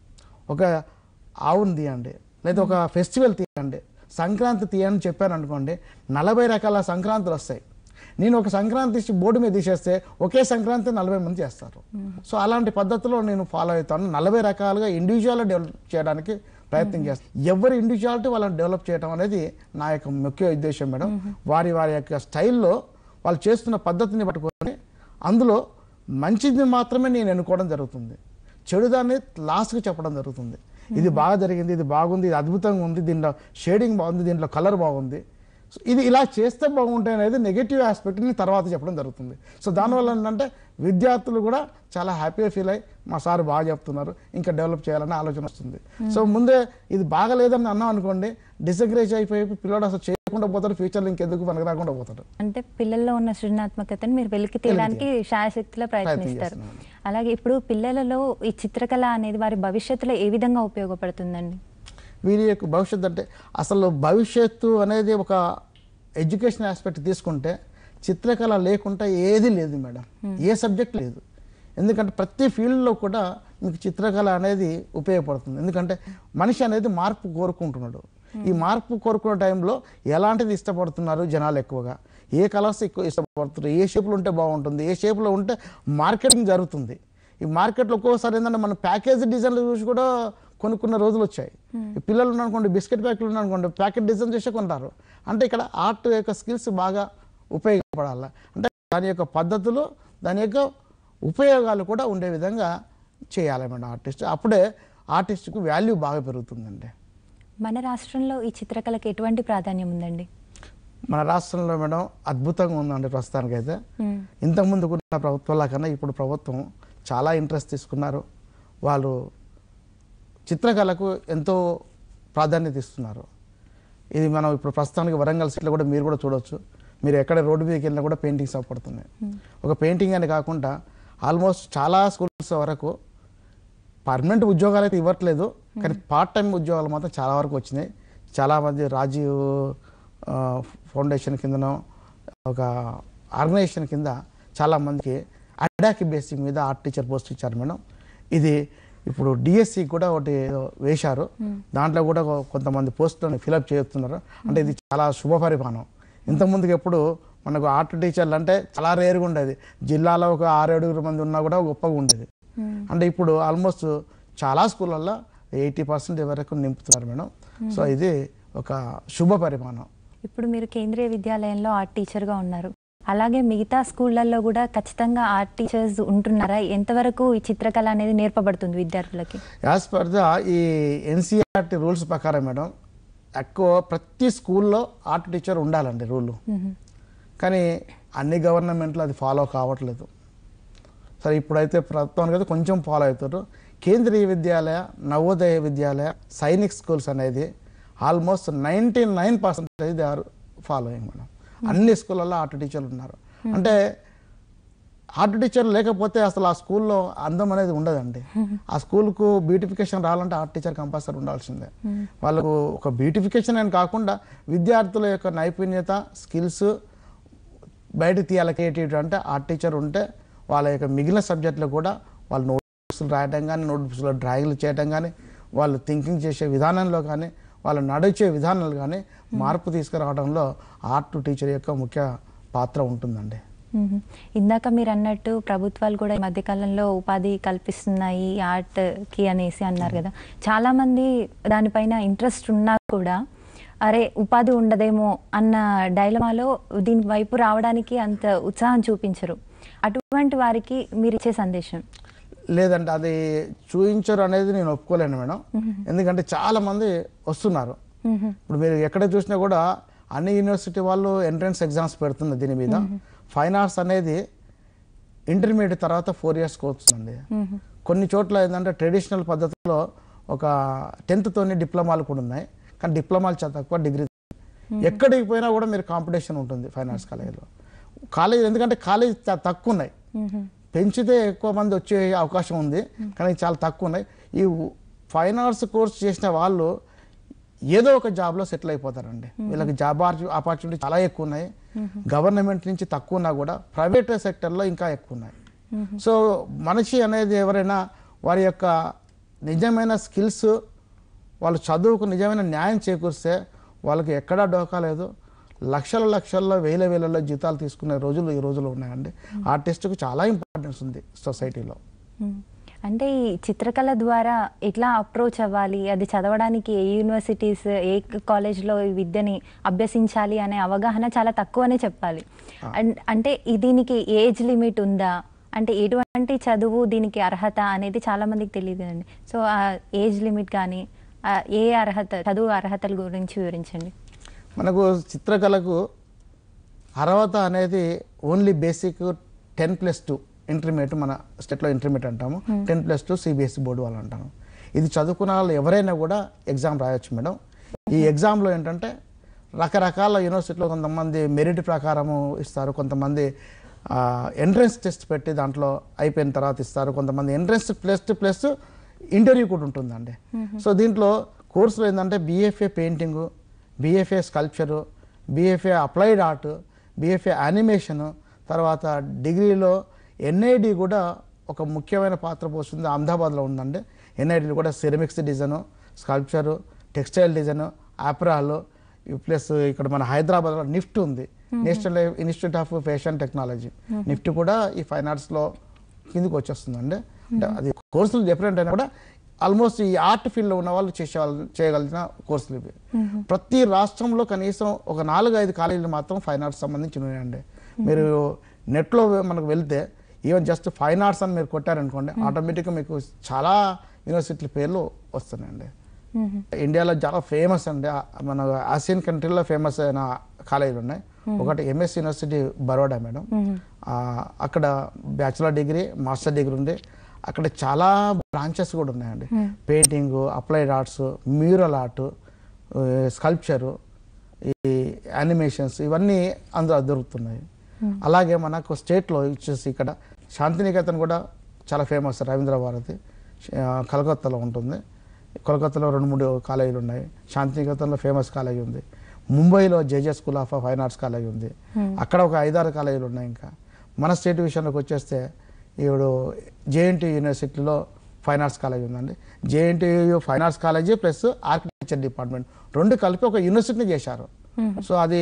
ఒక ఆవును తీయండి లేదా ఒక ఫెస్టివల్ తీయండి సంక్రాంతి తీయని చెప్పాను అనుకోండి నలభై రకాల సంక్రాంతులు వస్తాయి నేను ఒక సంక్రాంతి తీసి బోర్డు మీద తీసేస్తే ఒకే సంక్రాంతి నలభై మంది చేస్తారు సో అలాంటి పద్ధతిలో నేను ఫాలో అవుతాను నలభై రకాలుగా ఇండివిజువల్ డెవలప్ చేయడానికి ప్రయత్నం చేస్తాను ఎవరి ఇండివిజువాలిటీ వాళ్ళని డెవలప్ చేయడం అనేది నా యొక్క ముఖ్య ఉద్దేశం మేడం వారి వారి యొక్క స్టైల్లో వాళ్ళు చేస్తున్న పద్ధతిని పట్టుకొని అందులో మంచిది మాత్రమే నేను ఎన్నుకోవడం జరుగుతుంది చెడుదాన్ని లాస్ట్కి చెప్పడం జరుగుతుంది ఇది బాగా జరిగింది ఇది బాగుంది ఇది అద్భుతంగా ఉంది దీంట్లో షేడింగ్ బాగుంది దీంట్లో కలర్ బాగుంది సో ఇది ఇలా చేస్తే బాగుంటాయి అనేది నెగిటివ్ ఆస్పెక్ట్ని తర్వాత చెప్పడం జరుగుతుంది సో దానివల్ల ఏంటంటే విద్యార్థులు కూడా చాలా హ్యాపీగా ఫీల్ అయ్యి మా సార్ బాగా చెప్తున్నారు ఇంకా డెవలప్ చేయాలనే ఆలోచన వస్తుంది సో ముందే ఇది బాగలేదని అన్నాం అనుకోండి డిసగ్రేజ్ అయిపోయి పిల్లడు అసలు చేయకుండా పోతాడు ఫ్యూచర్లో ఇంకెందుకు మనకు రాకుండా పోతాడు అంటే పిల్లల్లో ఉన్న సృజనాత్మకతను మీరు వెలికి తీయడానికి శాయశక్తిలో ప్రయత్నిస్తారు చేస్తున్నాను. అలాగే ఇప్పుడు పిల్లలలో ఈ చిత్రకళ అనేది వారి భవిష్యత్తులో ఏ విధంగా ఉపయోగపడుతుందండి వీరి యొక్క భవిష్యత్తు అంటే అసలు భవిష్యత్తు అనేది ఒక ఎడ్యుకేషన్ ఆస్పెక్ట్ తీసుకుంటే చిత్రకళ లేకుండా ఏది లేదు మేడం ఏ సబ్జెక్ట్ లేదు ఎందుకంటే ప్రతి ఫీల్డ్లో కూడా మీకు చిత్రకళ అనేది ఉపయోగపడుతుంది ఎందుకంటే మనిషి అనేది మార్పు కోరుకుంటున్నాడు ఈ మార్పు కోరుకునే టైంలో ఎలాంటిది ఇష్టపడుతున్నారు జనాలు ఎక్కువగా ఏ కలర్స్ ఎక్కువ ఇష్టపడుతున్నారు ఏ షేప్లో ఉంటే బాగుంటుంది ఏ షేప్లో ఉంటే మార్కెటింగ్ జరుగుతుంది ఈ మార్కెట్లో ఒక్కోసారి ఏంటంటే మన ప్యాకేజ్ డిజైన్లు చూసి కూడా కొనుక్కున్న రోజులు వచ్చాయి ఈ పిల్లలు ఉన్నారనుకోండి బిస్కెట్ ప్యాకెట్లు ఉన్నారనుకోండి ప్యాకెట్ డిజైన్ చేసి కొంటారు అంటే ఇక్కడ ఆర్ట్ యొక్క స్కిల్స్ బాగా ఉపయోగపడాలి అంటే దాని యొక్క పద్ధతులు దాని యొక్క ఉపయోగాలు కూడా ఉండే విధంగా చేయాలి మేడం ఆర్టిస్ట్ అప్పుడే ఆర్టిస్ట్కు వాల్యూ బాగా పెరుగుతుందండి మన రాష్ట్రంలో ఈ చిత్రకళకి ఎటువంటి ప్రాధాన్యం ఉందండి మన రాష్ట్రంలో మేడం అద్భుతంగా ఉందండి ప్రస్తుతానికైతే మ్మ్. ఇంతకుముందు ఉన్న ప్రభుత్వాల కన్నా ఇప్పుడు ప్రభుత్వం చాలా ఇంట్రెస్ట్ తీసుకున్నారు వాళ్ళు చిత్రకళకు ఎంతో ప్రాధాన్యత ఇస్తున్నారు ఇది మనం ఇప్పుడు ప్రస్తుతానికి వరంగల్ సిటీలో కూడా మీరు కూడా చూడొచ్చు మీరు ఎక్కడ రోడ్డు మీదకి వెళ్ళినా కూడా పెయింటింగ్స్ అవపడుతున్నాయి ఒక పెయింటింగ్ అని కాకుండా ఆల్మోస్ట్ చాలా స్కూల్స్ వరకు పర్మనెంట్ ఉద్యోగాలు అయితే ఇవ్వట్లేదు కానీ పార్ట్ టైం ఉద్యోగాలు మాత్రం చాలా వరకు వచ్చినాయి చాలామంది రాజీవ్ ఆ, ఫౌండేషన్ కిందనో ఒక ఆర్గనైజేషన్ కింద చాలామందికి అడాకి బేసిక్ మీద ఆర్ట్ టీచర్ పోస్ట్ ఇచ్చారు మేడం ఇది ఇప్పుడు డిఎస్సి కూడా ఒకటి ఏదో వేశారు దాంట్లో కూడా కొ- కొంతమంది పోస్టులను ఫిలప్ చేస్తున్నారు అంటే ఇది చాలా శుభ పరిమాణం ఇంతకుముందుకు ఎప్పుడు మనకు ఆర్ట్ టీచర్లు అంటే చాలా రేరుగా ఉండేది జిల్లాలో ఒక ఆరేడుగురు మంది ఉన్నా కూడా గొప్పగా ఉండేది అంటే ఇప్పుడు ఆల్మోస్ట్ చాలా స్కూళ్ళల్లో ఎయిటీ పర్సెంట్ వరకు నింపుతున్నారు మేడం సో ఇది ఒక శుభ పరిమాణం ఇప్పుడు మీరు కేంద్రీయ విద్యాలయంలో ఆర్ట్ టీచర్గా ఉన్నారు అలాగే మిగతా స్కూళ్ళల్లో కూడా ఖచ్చితంగా ఆర్ట్ టీచర్స్ ఉంటున్నారా ఎంతవరకు ఈ చిత్రకళ అనేది నేర్పబడుతుంది విద్యార్థులకి యాజ్ పర్ ద ఈ ఎన్సీఆర్టీ రూల్స్ ప్రకారం మేడం ఎక్కువ ప్రతి స్కూల్లో ఆర్ట్ టీచర్ ఉండాలండి రూలు మ్మ్. కానీ అన్ని గవర్నమెంట్లు అది ఫాలో కావట్లేదు సరే ఇప్పుడైతే ప్రభుత్వానికి అయితే కొంచెం ఫాలో అవుతారు కేంద్రీయ విద్యాలయ నవోదయ విద్యాలయ సైనిక్ స్కూల్స్ అనేది almost ninety nine percentage they are following madam అన్ని స్కూళ్ళల్లో ఆర్ట్ టీచర్లు ఉన్నారు అంటే ఆర్ట్ టీచర్ లేకపోతే అసలు ఆ స్కూల్లో అందం అనేది ఉండదండి ఆ స్కూల్కు బ్యూటిఫికేషన్ రావాలంటే ఆర్ట్ టీచర్ కంపల్సరీ ఉండాల్సిందే వాళ్ళకు ఒక బ్యూటిఫికేషన్ అని కాకుండా విద్యార్థుల యొక్క నైపుణ్యత స్కిల్స్ బయట తీయాలి క్రియేటివిటీ అంటే ఆర్ట్ టీచర్ ఉంటే వాళ్ళ యొక్క మిగిలిన సబ్జెక్టులు కూడా వాళ్ళు నోట్బుక్స్లు రాయడం కానీ నోట్బుక్స్లో డ్రాయింగ్లు చేయడం కానీ వాళ్ళు థింకింగ్ చేసే విధానంలో కానీ వాళ్ళు నడిచే విధానాలు కానీ మార్పు తీసుకురావడంలో ఆర్ట్ టీచర్ యొక్క ముఖ్య పాత్ర ఉంటుందండి మ్మ్. ఇందాక మీరు అన్నట్టు ప్రభుత్వాలు కూడా ఈ మధ్యకాలంలో ఉపాధి కల్పిస్తున్నాయి ఆర్ట్ కి అనేసి అన్నారు కదా చాలా మంది దానిపైన ఇంట్రెస్ట్ ఉన్నా కూడా అరే ఉపాధి ఉండదేమో అన్న డైలమాలో దీని వైపు రావడానికి అంత ఉత్సాహం చూపించరు అటువంటి వారికి మీరు ఇచ్చే సందేశం లేదంటే అది చూయించరు అనేది నేను ఒప్పుకోలేను మేడం ఎందుకంటే చాలా మంది వస్తున్నారు మ్మ్. ఇప్పుడు మీరు ఎక్కడ చూసినా కూడా అన్ని యూనివర్సిటీ వాళ్ళు ఎంట్రన్స్ ఎగ్జామ్స్ పెడుతుంది దీని మీద ఫైన్ ఆర్ట్స్ అనేది ఇంటర్మీడియట్ తర్వాత ఫోర్ ఇయర్స్కి వస్తుందండి మ్మ్. కొన్ని చోట్ల ఏంటంటే ట్రెడిషనల్ పద్ధతిలో ఒక టెన్త్తోని డిప్లొమాలు కూడా ఉన్నాయి కానీ డిప్లొమాలు చాలా తక్కువ డిగ్రీ ఎక్కడికి పోయినా కూడా మీరు కాంపిటీషన్ ఉంటుంది ఫైన్ ఆర్ట్స్ కాలేజీలో కాలేజ్ ఎందుకంటే కాలేజ్ చాలా తక్కువ ఉన్నాయి మ్మ్. పెంచితే ఎక్కువ మంది వచ్చే అవకాశం ఉంది కానీ చాలా తక్కువ ఉన్నాయి ఈ ఫైన్ ఆర్ట్స్ కోర్స్ చేసిన వాళ్ళు ఏదో ఒక జాబ్లో సెటిల్ అయిపోతారండి వీళ్ళకి జాబ్ ఆపర్చునిటీ చాలా ఎక్కువ ఉన్నాయి గవర్నమెంట్ నుంచి తక్కువ ఉన్నా కూడా ప్రైవేట్ సెక్టర్లో ఇంకా ఎక్కువ ఉన్నాయి సో మనిషి అనేది ఎవరైనా వారి యొక్క నిజమైన స్కిల్స్ వాళ్ళు చదువుకు నిజమైన న్యాయం చేకూరిస్తే వాళ్ళకి ఎక్కడా డోకా లేదు లక్షల లక్షల్లో వేల వేలలో జీతాలు తీసుకునే రోజులు ఈ రోజులు ఉన్నాయండి ఆర్టిస్ట్కు చాలా ఇంపార్టెన్స్ ఉంది సొసైటీలో మ్మ్. అంటే ఈ చిత్రకళ ద్వారా ఎట్లా అప్రోచ్ అవ్వాలి అది చదవడానికి ఏ యూనివర్సిటీస్ ఏ కాలేజ్లో ఈ విద్యని అభ్యసించాలి అనే అవగాహన చాలా తక్కువనే చెప్పాలి అన్- అంటే ఈ దీనికి ఏజ్ లిమిట్ ఉందా అంటే ఎటువంటి చదువు దీనికి అర్హత అనేది చాలా మందికి తెలియదు అండి సో ఆ ఏజ్ లిమిట్ కానీ ఆ ఏ అర్హత చదువు అర్హతల గురించి వివరించండి మనకు చిత్రకళకు అర్హత అనేది only basic ten plus two intermediate మన స్టేట్లో ఇంటర్మీడియట్ అంటాము ten plus two CBSE board వాళ్ళు అంటాము ఇది చదువుకున్న వాళ్ళు ఎవరైనా కూడా ఎగ్జామ్ రాయొచ్చు మేడం ఈ ఎగ్జామ్లో ఏంటంటే రకరకాల యూనివర్సిటీలో కొంతమంది మెరిట్ ప్రకారము ఇస్తారు కొంతమంది ఎంట్రన్స్ టెస్ట్ పెట్టి దాంట్లో అయిపోయిన తర్వాత ఇస్తారు కొంతమంది ఎంట్రన్స్ ప్లస్ ప్లస్ ఇంటర్వ్యూ కూడా ఉంటుందండి సో దీంట్లో కోర్సులో ఏంటంటే BFA painting BFA sculpture BFA applied art BFA animation తర్వాత డిగ్రీలో ఎన్ఐడి కూడా ఒక ముఖ్యమైన పాత్ర పోస్తుంది అహ్మదాబాద్లో ఉందండి ఎన్ఐడిలో కూడా ceramics design sculpture textile design ఆప్రాలు ప్లస్ ఇక్కడ మన హైదరాబాద్లో నిఫ్ట్ ఉంది National Institute of Fashion Technology NIFT కూడా ఈ ఫైన్ ఆర్ట్స్లో కిందికి వచ్చేస్తుందండి అంటే అది కోర్సులు డిఫరెంట్ అయినా కూడా ఆల్మోస్ట్ ఈ ఆర్ట్ ఫీల్డ్లో ఉన్న వాళ్ళు చేసే చేయగలిగిన కోర్సులు ఇవి ప్రతి రాష్ట్రంలో కనీసం ఒక నాలుగు ఐదు కాలేజీలు మాత్రం ఫైన్ ఆర్ట్స్ సంబంధించి ఉన్నాయండి మీరు నెట్లో మనకు వెళ్తే ఈవెన్ జస్ట్ ఫైన్ ఆర్ట్స్ అని మీరు కొట్టారనుకోండి ఆటోమేటిక్గా మీకు చాలా యూనివర్సిటీల పేర్లు వస్తున్నాయండి మ్మ్. ఇండియాలో చాలా ఫేమస్ అండి ఆ- మన ఆసియన్ కంట్రీలో ఫేమస్ అయిన కాలేజీలు ఉన్నాయి ఒకటి ఎంఎస్ యూనివర్సిటీ బరోడా మేడం ఆ, అక్కడ బ్యాచులర్ డిగ్రీ మాస్టర్ డిగ్రీ ఉంది అక్కడ చాలా బ్రాంచెస్ కూడా ఉన్నాయండి painting applied arts mural art sculpture ఈ యానిమేషన్స్ ఇవన్నీ అందులో దొరుకుతున్నాయి అలాగే మనకు స్టేట్లో వచ్చేసి ఇక్కడ శాంతినికేతన్ కూడా చాలా ఫేమస్ రవీంద్ర భారతి ఆ, కలకత్తాలో ఉంటుంది కోల్కతాలో రెండు మూడు కాలేజీలు ఉన్నాయి శాంతినికేతన్లో ఫేమస్ కాలేజీ ఉంది ముంబైలో JJ School of fine arts college ఉంది అక్కడ ఒక ఐదారు కాలేజీలు ఉన్నాయి ఇంకా మన స్టేట్ విషయంలోకి వచ్చేస్తే ఇప్పుడు జేఎన్టీ యూనివర్సిటీలో ఫైన్ ఆర్ట్స్ కాలేజ్ ఉందండి JNTU fine arts college plus architecture department రెండు కలిపి ఒక యూనివర్సిటీని చేశారు సో అది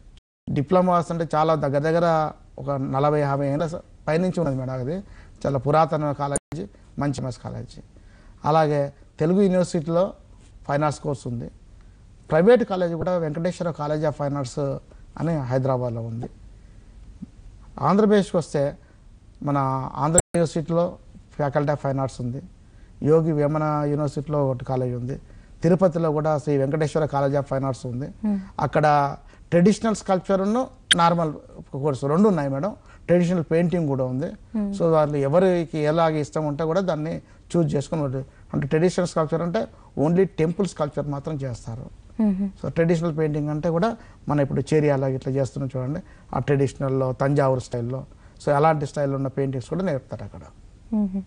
డిప్లొమాస్ అంటే చాలా దగ్గర దగ్గర ఒక నలభై యాభై ఏళ్ళ స- పైనుంచి ఉన్నది మేడం అది చాలా పురాతన కాలేజీ మంచి ఎంఎస్ కాలేజీ అలాగే తెలుగు యూనివర్సిటీలో ఫైన్ ఆర్ట్స్ కోర్స్ ఉంది ప్రైవేట్ కాలేజ్ కూడా Venkateswara college of fine arts అని హైదరాబాద్లో ఉంది ఆంధ్రప్రదేశ్కి వస్తే మన ఆంధ్ర యూనివర్సిటీలో ఫ్యాకల్టీ ఆఫ్ ఫైన్ ఆర్ట్స్ ఉంది యోగి వేమన యూనివర్సిటీలో ఒకటి కాలేజ్ ఉంది తిరుపతిలో కూడా Sri Venkateswara college of fine arts ఉంది అక్కడ ట్రెడిషనల్ స్కల్ప్చర్ను నార్మల్ కోర్సు రెండు ఉన్నాయి మేడం ట్రెడిషనల్ పెయింటింగ్ కూడా ఉంది సో వాళ్ళు ఎవరికి ఎలాగ ఇష్టం ఉంటే కూడా దాన్ని చూజ్ చేసుకుని వాళ్ళు- అంటే ట్రెడిషనల్ స్కల్ప్చర్ అంటే ఓన్లీ టెంపుల్ స్కల్ప్చర్ మాత్రం చేస్తారు మ్మ్. సో ట్రెడిషనల్ పెయింటింగ్ అంటే కూడా మన ఇప్పుడు చేరియాలా ఇట్లా చేస్తున్నాం చూడండి ఆ ట్రెడిషనల్లో తంజావూరు స్టైల్లో సో అలాంటి స్టైల్లో ఉన్న పెయింటింగ్స్ కూడా నేర్పుతారు అక్కడ మ్మ్.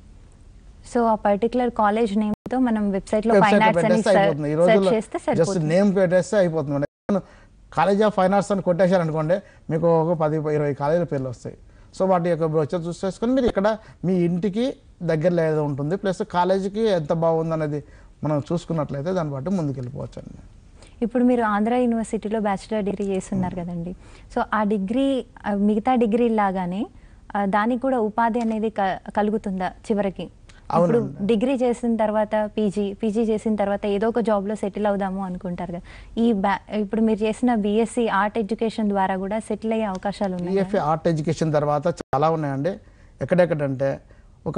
సో ఆ పర్టికులర్ కాలేజ్ నేమ్ తో మనం వెబ్సైట్ లో ఫైన్ వెబ్సైట్ ఆర్ట్స్ అని పెట్టేస్తే అయిపోతుంది ఈ సెర్చ్ రోజుల్లో చేస్తే జస్ట్ సరిపోతుంది నేమ్ పెట్టేస్తే అయిపోతుంది madam college of fine arts అని కొట్టేశారు అనుకోండి మీకు ఒక పది ఇరవై కాలేజీల పేర్లు వస్తాయి సో వాటి యొక్క బ్రోచర్ చూస్ చేసుకొని మీరు ఇక్కడ మీ ఇంటికి దగ్గరలో ఏదో ఉంటుంది ప్లస్ కాలేజీకి ఎంత బాగుంది అనేది మనం చూసుకున్నట్లయితే దాన్ని బట్టి ముందుకు వెళ్ళిపోవచ్చు అండి ఇప్పుడు మీరు ఆంధ్ర యూనివర్సిటీలో బ్యాచిలర్ డిగ్రీ చేస్తున్నారు కదండి సో ఆ డిగ్రీ ఆ, మిగతా డిగ్రీ లాగానే ఆ, దానికి కూడా ఉపాధి అనేది క- కలుగుతుందా చివరికి ఇప్పుడు అవునండి. డిగ్రీ చేసిన తర్వాత పీజీ పీజీ చేసిన తర్వాత ఏదో ఒక జాబ్ లో సెటిల్ అవుదాము అనుకుంటారు కదా ఈ బ్యా ఇప్పుడు మీరు చేసిన బీఎస్సీ ఆర్ట్ ఎడ్యుకేషన్ ద్వారా కూడా సెటిల్ అయ్యే అవకాశాలు ఉన్నాయి బిఎఫ్ఏ ఆర్ట్ ఎడ్యుకేషన్ తర్వాత చాలా ఉన్నాయండి ఎక్కడెక్కడంటే ఒక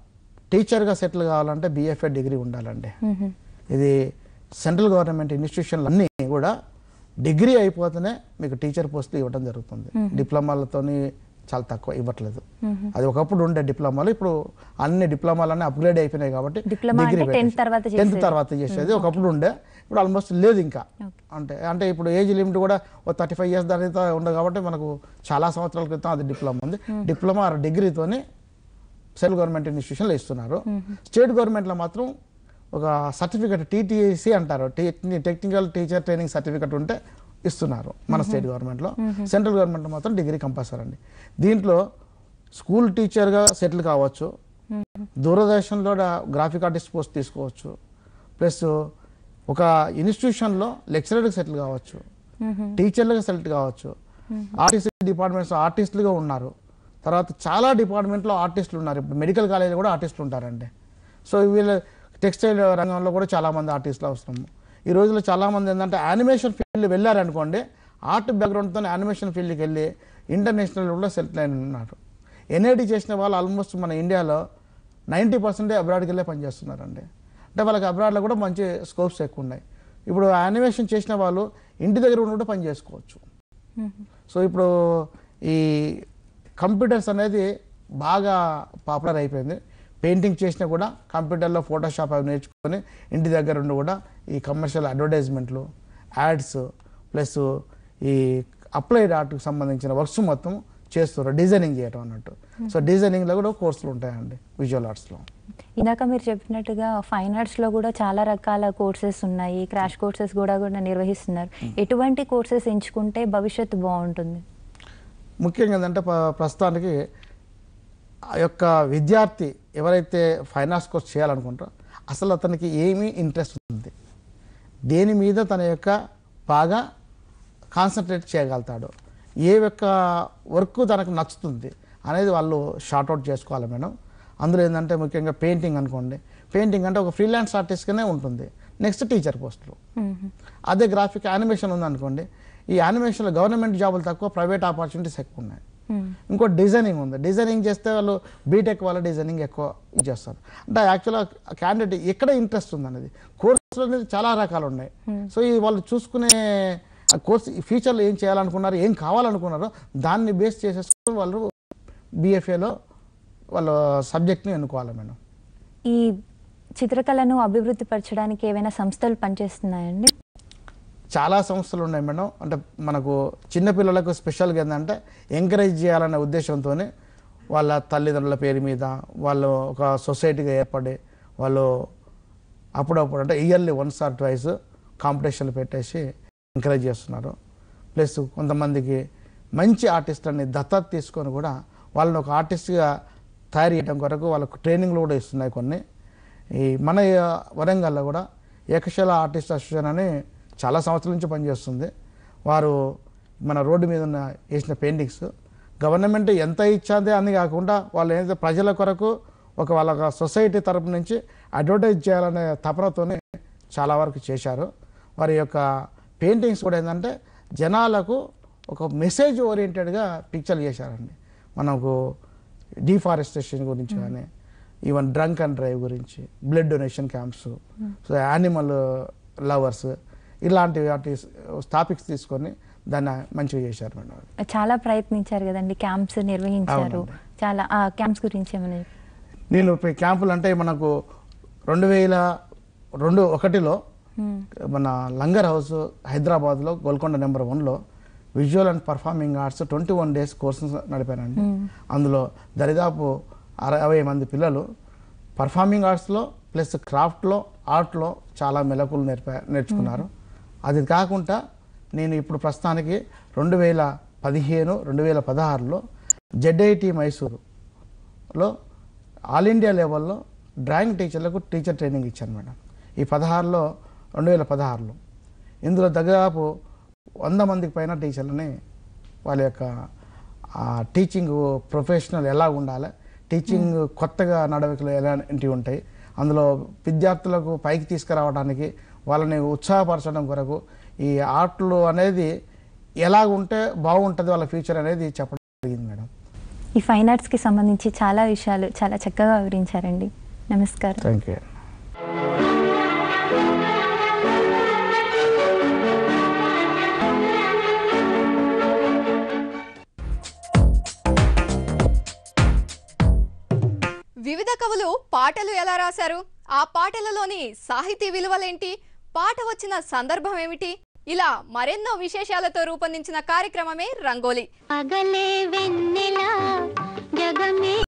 టీచర్గా సెటిల్ కావాలంటే బిఎఫ్ఏ డిగ్రీ ఉండాలండి ఇది సెంట్రల్ గవర్నమెంట్ ఇన్స్టిట్యూషన్లు అన్నీ కూడా డిగ్రీ అయిపోతేనే మీకు టీచర్ పోస్టులు ఇవ్వడం జరుగుతుంది డిప్లొమాలతోని చాలా తక్కువ ఇవ్వట్లేదు అది ఒకప్పుడు ఉండే డిప్లొమాలు ఇప్పుడు అన్ని డిప్లొమాలన్నీ అప్గ్రేడ్ అయిపోయినాయి కాబట్టి డిప్లొమా అంటే డిగ్రీ 10th తర్వాత టెన్త్ చేసేది. తర్వాత చేసేది ఒకప్పుడు ఉండే ఇప్పుడు ఆల్మోస్ట్ లేదు ఇంకా Okay. అంటే అంటే ఇప్పుడు ఏజ్ లిమిట్ కూడా ఒక థర్టీ ఫైవ్ ఇయర్స్ దాని ఉండదు కాబట్టి మనకు చాలా సంవత్సరాల క్రితం అది డిప్లొమా ఉంది డిప్లొమా ఆర్ డిగ్రీతోని సెంట్రల్ గవర్నమెంట్ ఇన్స్టిట్యూషన్లో ఇస్తున్నారు స్టేట్ గవర్నమెంట్లో మాత్రం ఒక సర్టిఫికెట్ టీటీసీ అంటారు టెక్నికల్ టీచర్ ట్రైనింగ్ సర్టిఫికెట్ ఉంటే ఇస్తున్నారు మన స్టేట్ గవర్నమెంట్లో సెంట్రల్ గవర్నమెంట్లో మాత్రం డిగ్రీ కంపల్సరీ అండి దీంట్లో స్కూల్ టీచర్గా సెటిల్ కావచ్చు దూరదర్శన్లో గ్రాఫిక్ ఆర్టిస్ట్ పోస్ట్ తీసుకోవచ్చు ప్లస్ ఒక ఇన్స్టిట్యూషన్లో లెక్చరర్గా సెటిల్ కావచ్చు టీచర్లుగా సెలెక్ట్ కావచ్చు ఆర్టిస్ట్ డిపార్ట్మెంట్స్ ఆర్టిస్టులుగా ఉన్నారు తర్వాత చాలా డిపార్ట్మెంట్లో ఆర్టిస్టులు ఉన్నారు ఇప్పుడు మెడికల్ కాలేజీలో కూడా ఆర్టిస్టులు ఉంటారండి సో వీళ్ళ టెక్స్టైల్ రంగంలో కూడా చాలామంది ఆర్టిస్టులు అవసరం ఈ రోజుల్లో చాలామంది ఏంటంటే యానిమేషన్ ఫీల్డ్ వెళ్ళారనుకోండి ఆర్ట్ బ్యాక్గ్రౌండ్తో యానిమేషన్ ఫీల్డ్కి వెళ్ళి ఇంటర్నేషనల్ కూడా సెలెక్ట్ అయిన ఉన్నారు ఎన్ఐటి చేసిన వాళ్ళు ఆల్మోస్ట్ మన ఇండియాలో నైంటీ పర్సెంటే అబ్రాడ్కి వెళ్ళే పనిచేస్తున్నారండి అంటే వాళ్ళకి అబ్రాడ్లో కూడా మంచి స్కోప్స్ ఎక్కువ ఉన్నాయి ఇప్పుడు యానిమేషన్ చేసిన వాళ్ళు ఇంటి దగ్గర ఉండి కూడా పని చేసుకోవచ్చు సో ఇప్పుడు ఈ కంప్యూటర్స్ అనేది బాగా పాపులర్ అయిపోయింది పెయింటింగ్ చేసినా కూడా కంప్యూటర్లో ఫోటోషాప్ అవి నేర్చుకొని ఇంటి దగ్గర ఉండి కూడా ఈ కమర్షియల్ అడ్వర్టైజ్మెంట్లు యాడ్స్ ప్లస్ ఈ అప్లైడ్ ఆర్ట్కి సంబంధించిన వర్క్స్ మొత్తం చేస్తారు డిజైనింగ్ చేయడం అన్నట్టు సో డిజైనింగ్లో కూడా కోర్సులు ఉంటాయండి విజువల్ ఆర్ట్స్లో ఇందాక మీరు చెప్పినట్టుగా ఫైన్ ఆర్ట్స్ లో కూడా చాలా రకాల కోర్సెస్ ఉన్నాయి క్రాష్ కోర్సెస్ కూడా కూడా నిర్వహిస్తున్నారు ఎటువంటి కోర్సెస్ ఎంచుకుంటే భవిష్యత్తు బాగుంటుంది ముఖ్యంగా ఏంటంటే ప- ప్రస్తుతానికి ఆ యొక్క విద్యార్థి ఎవరైతే ఫైన్ ఆర్ట్స్ కోర్స్ చేయాలనుకుంటారో అసలు అతనికి ఏమీ ఇంట్రెస్ట్ ఉంది దేని మీద తన యొక్క బాగా కాన్సన్ట్రేట్ చేయగలుగుతాడు ఏ యొక్క వర్క్ తనకు నచ్చుతుంది అనేది వాళ్ళు షార్ట్అవుట్ చేసుకోవాలి మేడం అందులో ఏంటంటే ముఖ్యంగా పెయింటింగ్ అనుకోండి పెయింటింగ్ అంటే ఒక ఫ్రీలాన్స్ ఆర్టిస్ట్గానే ఉంటుంది నెక్స్ట్ టీచర్ పోస్టులు అదే గ్రాఫిక్ యానిమేషన్ ఉందనుకోండి ఈ యానిమేషన్లో గవర్నమెంట్ జాబులు తక్కువ ప్రైవేట్ ఆపర్చునిటీస్ ఎక్కువ ఉన్నాయి ఇంకో డిజైనింగ్ ఉంది డిజైనింగ్ చేస్తే వాళ్ళు బీటెక్ వాళ్ళ డిజైనింగ్ ఎక్కువ ఇది చేస్తారు అంటే యాక్చువల్గా క్యాండిడేట్ ఎక్కడ ఇంట్రెస్ట్ ఉంది అనేది కోర్సులు అనేది చాలా రకాలు ఉన్నాయి సో ఈ వాళ్ళు చూసుకునే ఆ కోర్స్ ఈ ఫ్యూచర్లో ఏం చేయాలనుకున్నారు ఏం కావాలనుకున్నారో దాన్ని బేస్ చేసేసుకుని వాళ్ళు బీఎఫ్ఏలో వాళ్ళ సబ్జెక్ట్ని ఎన్నుకోవాలి మేడం ఈ చిత్రకళను అభివృద్ధి పరచడానికి ఏవైనా సంస్థలు పనిచేస్తున్నాయండి చాలా సంస్థలు ఉన్నాయి మేడం అంటే మనకు చిన్నపిల్లలకు స్పెషల్గా ఏంటంటే ఎంకరేజ్ చేయాలనే ఉద్దేశంతో వాళ్ళ తల్లిదండ్రుల పేరు మీద వాళ్ళు ఒక సొసైటీగా ఏర్పడి వాళ్ళు అప్పుడప్పుడు అంటే ఇయర్లీ వన్స్ ఆర్ ట్వైస్ కాంపిటీషన్లు పెట్టేసి ఎంకరేజ్ చేస్తున్నారు ప్లస్ కొంతమందికి మంచి ఆర్టిస్టులని దత్తత తీసుకొని కూడా వాళ్ళని ఒక ఆర్టిస్ట్గా తయారు చేయడం కొరకు వాళ్ళకు ట్రైనింగ్లు కూడా ఇస్తున్నాయి కొన్ని ఈ మన వరంగల్లో కూడా ఏకశిల ఆర్టిస్ట్ అసోసియేషన్ అని చాలా సంవత్సరాల నుంచి పనిచేస్తుంది వారు మన రోడ్డు మీద ఉన్న వేసిన పెయింటింగ్స్ గవర్నమెంట్ ఎంత ఇచ్చాదే అని కాకుండా వాళ్ళు ఏదైతే ప్రజల కొరకు ఒక వాళ్ళ సొసైటీ తరపు నుంచి అడ్వర్టైజ్ చేయాలనే తపనతోనే చాలా వరకు చేశారు వారి యొక్క పెయింటింగ్స్ కూడా ఏంటంటే జనాలకు ఒక మెసేజ్ ఓరియంటెడ్గా పిక్చర్ చేశారండి మనకు డిఫారెస్టేషన్ గురించి కానీ ఈవెన్ డ్రంక్ అండ్ డ్రైవ్ గురించి blood donation camps so animal lovers ఇలాంటి వాటి టాపిక్స్ తీసుకొని దాన్ని మంచిగా చేశారు మేడం చాలా ప్రయత్నించారు కదండి క్యాంప్స్ నిర్వహించారు అవునండి. చాలా ఆ క్యాంప్స్ గురించి ఏమైనా చెప్పండి. నేను ఇప్పుడు క్యాంపులు అంటే మనకు రెండు వేల రెండు ఒకటిలో మ్మ్. మన లంగర్ హౌస్ హైదరాబాద్లో గోల్కొండ నెంబర్ వన్లో visual and performing arts twenty one days course నడిపానండి అందులో దరిదాపు అరవై మంది పిల్లలు పర్ఫార్మింగ్ ఆర్ట్స్లో ప్లస్ క్రాఫ్ట్లో ఆర్ట్లో చాలా మెలకులు నేర్పా నేర్చుకున్నారు అది కాకుండా నేను ఇప్పుడు ప్రస్తుతానికి రెండు వేల పదిహేను రెండు వేల పదహారులో జెడ్ఐటి మైసూరులో ఆల్ ఇండియా లెవెల్లో డ్రాయింగ్ టీచర్లకు టీచర్ ట్రైనింగ్ ఇచ్చాను మేడం ఈ పదహారులో రెండు వేల పదహారులో ఇందులో దాదాపు వంద మందికి పైన టీచర్లని వాళ్ళ యొక్క ఆ, టీచింగ్ ప్రొఫెషనల్ ఎలా ఉండాలి టీచింగ్ కొత్తగా నడవడికలు ఎలాంటివి ఉంటాయి అందులో విద్యార్థులకు పైకి తీసుకురావడానికి వాళ్ళని ఉత్సాహపరచడం కొరకు ఈ ఆర్ట్లు అనేది ఎలా ఉంటే బాగుంటుంది వాళ్ళ ఫ్యూచర్ అనేది చెప్పడం జరిగింది మేడం ఈ ఫైన్ ఆర్ట్స్కి సంబంధించి చాలా విషయాలు చాలా చక్కగా వివరించారండి నమస్కారం థ్యాంక్ యూ వివిధ కవులు పాటలు ఎలా రాశారు ఆ పాటలలోని సాహితీ విలువలేంటి పాట వచ్చిన సందర్భం ఏమిటి ఇలా మరెన్నో విశేషాలతో రూపొందించిన కార్యక్రమమే రంగోలి పగలే వెన్నెల జగమే